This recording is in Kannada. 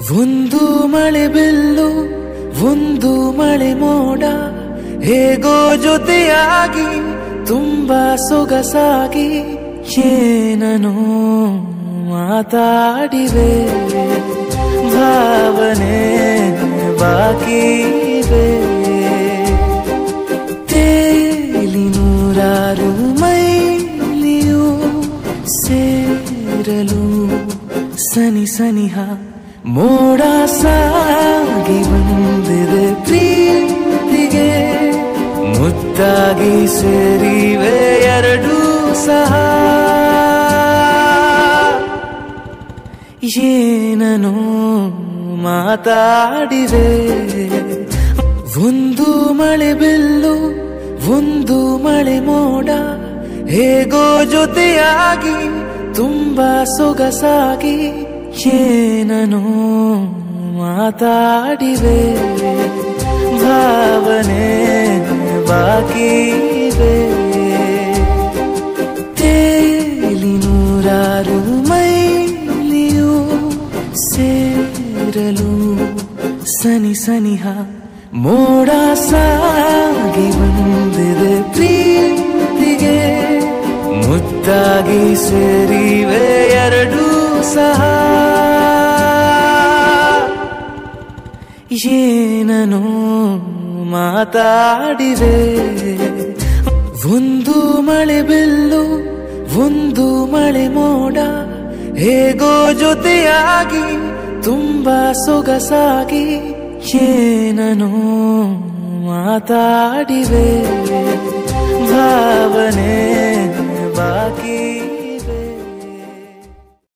ಒಂದು ಮಳೆ ಬಿಲ್ಲು ಒಂದು ಮಳೆ ಮೋಡ ಹೇಗೋ ಜೊತೆಯಾಗಿ ತುಂಬಾ ಸೊಗಸಾಗಿ ಏನನೋ ಮಾತಾಡಿವೆ ಭಾವನೆ ಬಾಕಿ ಇವೆ ತೇಲಿ ನೂರಾರು ಮೈಲಿಯು ಸೇರಲು ಸನಿ ಸನಿಹ ಮೋಡ ಸಾಗಿ ಬಂದಿದೆ ಪ್ರೀತಿಗೆ ಮುದ್ದಾಗಿ ಸೇರಿವೆ ಎರಡೂ ಸಹ ಏನನೋ ಮಾತಾಡಿವೆ ಒಂದು ಮಳೆ ಬಿಲ್ಲು ಒಂದು ಮಳೆ ಮೋಡ ಹೇಗೋ ಜೊತೆಯಾಗಿ ತುಂಬಾ ಸೊಗಸಾಗಿ ಏನನೋ ಮಾತಾಡಿವೆ ಭಾವನೆ ಬಾಕಿ ಇವೆ ತೇಲಿ ನೂರಾರು ಮೈಲಿಯು ಸೇರಲು ಸನಿ ಸನಿಹ ಮೋಡ ಸಾಗಿ ಬಂದಿದೆ ಪ್ರೀತಿಗೆ ಮುದ್ದಾಗಿ ಸೇರಿವೆ ಎರಡೂ ಸಹ ಏನನೋ ಮಾತಾಡಿವೆ ಒಂದು ಮಳೆ ಬಿಲ್ಲು ಒಂದು ಮಳೆ ಮೋಡ ಹೇಗೋ ಜೊತೆಯಾಗಿ ತುಂಬಾ ಸೊಗಸಾಗಿ ಏನನೋ ಮಾತಾಡಿವೆ ಭಾವನೆ ಬಾಕಿ